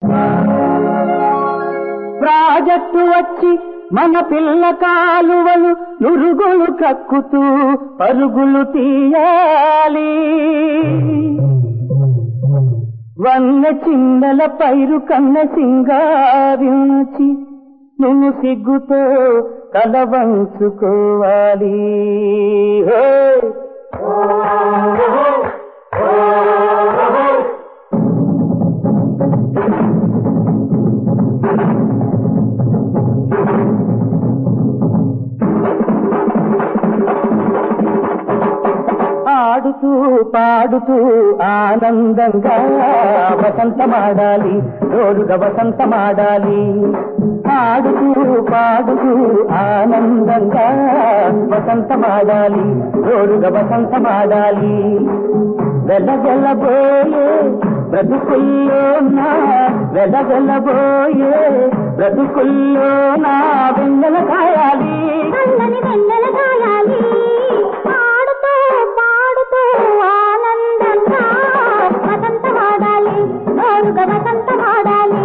Project వచ్చి మన పిల్ల కాలువలు నురుగులు కక్కుతూ పరుగులు తీయాలి వన్న చిన్నల పైరు కన్న సింగారించి నువ్వు సిగ్గుతో తల వంచుకోవాలి హే! ఆడుతూ పాడుతూ ఆనందంగా వసంతమాడాలి జోరుగా వసంతమాడాలి ఆడుతూ పాడుతూ ఆనందంగా వసంతమాడాలి జోరుగా వసంతమాడాలి వెలగెలబోయే బ్రతుకుల్లో నా వెలగెలబోయే బ్రతుకుల్లో నా వెన్నెల కాయాలి నల్లని వెన్నెల కాయాలి పాడుతూ పాడుతూ ఆనందంగా వసంతమాడాలి జోరుగా వసంతమాడాలి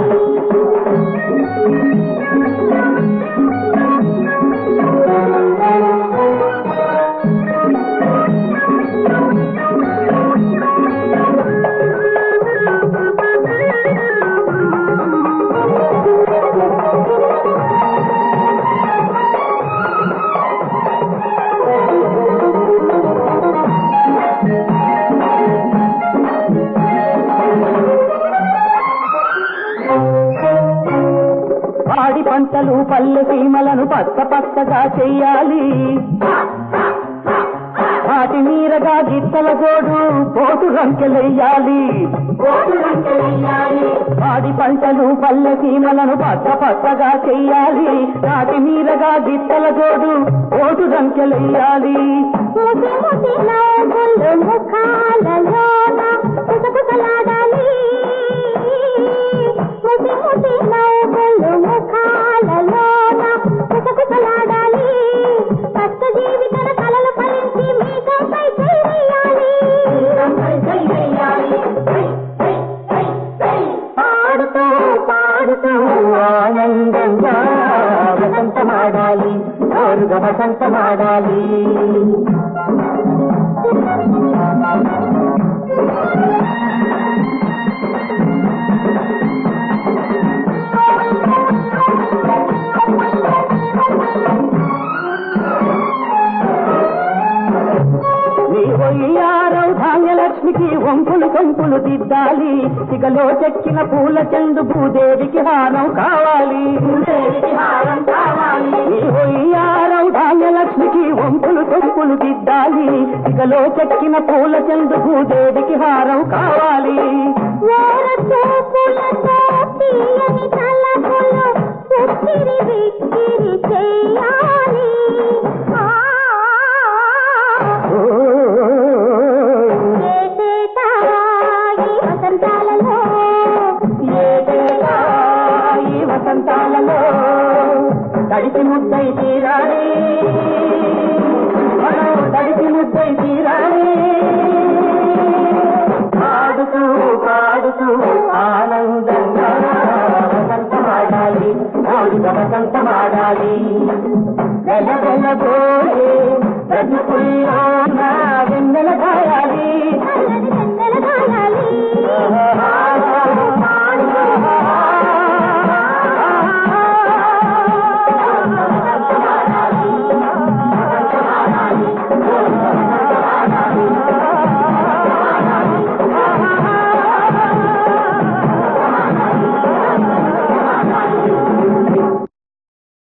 పాడి పంటలు పల్లె సీమలను పచ్చ పచ్చగా చెయ్యాలి వాటి నీరగా గిత్తల జోడు పోటు రంకెలెయ్యాలి పాడి పంటలు పల్లె సీమలను పచ్చ పచ్చగా చెయ్యాలి వాటి నీరగా గిత్తల జోడు పోటు రంకెలెయ్యాలి ముసి ముసి నవ్వులు ముఖాలలోన కుసకుసలాడాలి ముసి ముసి నవ్వులు ముఖాలలోన కుసకుసలాడాలి కష్ట జీవితల కలలు ఫలించి మీకంపై చేయాలి పాడుతూ పాడుతూ ఆనందంగా వసంతమాడాలి జోరుగా వసంతమాడాలి నీ ఒయ్యారవు ధాన్యలక్ష్మికి వంపులు కొంపులు దిద్దాలి సిగలో చెక్కిన పూల చెండు భూదేవికి హారం కావాలి నీ ఒయ్యారవు ధాన్యలక్ష్మికి వంపులు కొంపులు దిద్దాలి సిగలో చెక్కిన పూల చెండు భూదేవికి హారం కావాలి ఓర చూపులతో తీయని తలపులు ఉక్కిరి బిక్కిరి చేయాలి ఆ ఓ, ఏటేటా ఈ వసంతాలలో ఏటేటా ఈ వసంతాలలో తడిసి ముద్దై తీరాలి మనం తడిసి ముద్దై తీరాలి పాడుతూ పాడుతూ ఆనందంగా వసంతమాడాలి ఓడిగా వసంతమాడాలి వెల వెలబోయే బ్రతుకుల్లో